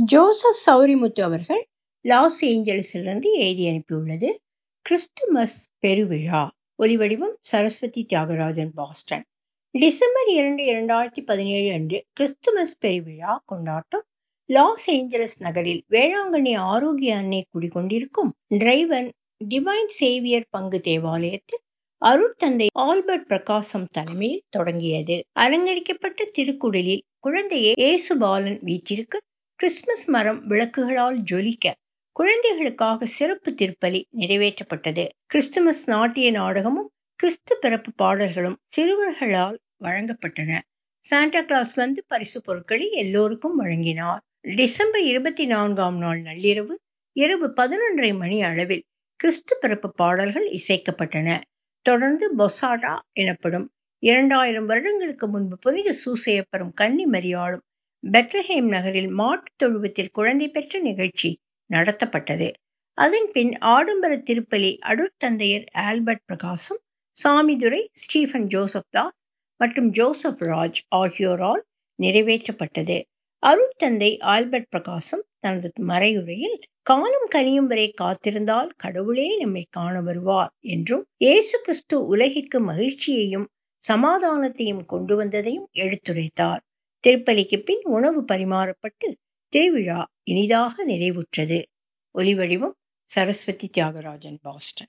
Joseph Sowrimuthu அவர்கள் loss ஏஞ்சல்ஸிலிருந்து எழுதி அனுப்பியுள்ளது கிறிஸ்துமஸ் பெருவிழா ஒலிவடிவம் சரஸ்வதி தியாகராஜன் பாஸ்டன் டிசம்பர் இரண்டு இரண்டாயிரத்தி பதினேழு அன்று கிறிஸ்துமஸ் பெருவிழா கொண்டாட்டம் லாஸ் ஏஞ்சலஸ் நகரில் வேளாங்கண்ணி ஆரோக்கிய அன்னை குடிகொண்டிருக்கும் டிரைவன் டிவைன் சேவியர் பங்கு தேவாலயத்தில் அருட்தந்தை ஆல்பர்ட் பிரகாசம் தலைமையில் தொடங்கியது அலங்கரிக்கப்பட்ட திருக்குடலில் குழந்தை இயேசு பாலன் வீட்டிற்கு கிறிஸ்துமஸ் மரம் விளக்குகளால் ஜொலிக்க குழந்தைகளுக்காக சிறப்பு திருப்பலி நிறைவேற்றப்பட்டது கிறிஸ்துமஸ் நாட்டிய நாடகமும் கிறிஸ்து பிறப்பு பாடல்களும் சிறுவர்களால் வழங்கப்பட்டன சாண்டா கிளாஸ் வந்து பரிசு பொருட்களை எல்லோருக்கும் வழங்கினார் டிசம்பர் இருபத்தி நான்காம் நாள் நள்ளிரவு இரவு பதினொன்றரை மணி அளவில் கிறிஸ்து பிறப்பு பாடல்கள் இசைக்கப்பட்டன தொடர்ந்து பொசாடா எனப்படும் இரண்டாயிரம் வருடங்களுக்கு முன்பு புனித சூசையப்பரும் கன்னி மரியாளும் பெத்லஹேம் நகரில் மாட்டுத் தொழுவத்தில் குழந்தை பெற்ற நிகழ்ச்சி நடத்தப்பட்டது அதன் பின் ஆடம்பர திருப்பலி அடுத்தந்தையர் ஆல்பர்ட் பிரகாசம் சாமிதுரை ஸ்டீஃபன் ஜோசப் தாஸ் மற்றும் ஜோசப் ராஜ் ஆகியோரால் நிறைவேற்றப்பட்டது அருட்தந்தை ஆல்பர்ட் பிரகாசம் தனது மறையுரையில் காலம் கனியும் வரை காத்திருந்தால் கடவுளே நம்மை காண வருவார் என்றும் இயேசு கிறிஸ்து உலகிற்கு மகிழ்ச்சியையும் சமாதானத்தையும் கொண்டு வந்ததையும் எடுத்துரைத்தார் திருப்பலிக்கு பின் உணவு பரிமாறப்பட்டு திருவிழா இனிதாக நிறைவுற்றது ஒலிவடிவம் சரஸ்வதி தியாகராஜன் பாஸ்டன்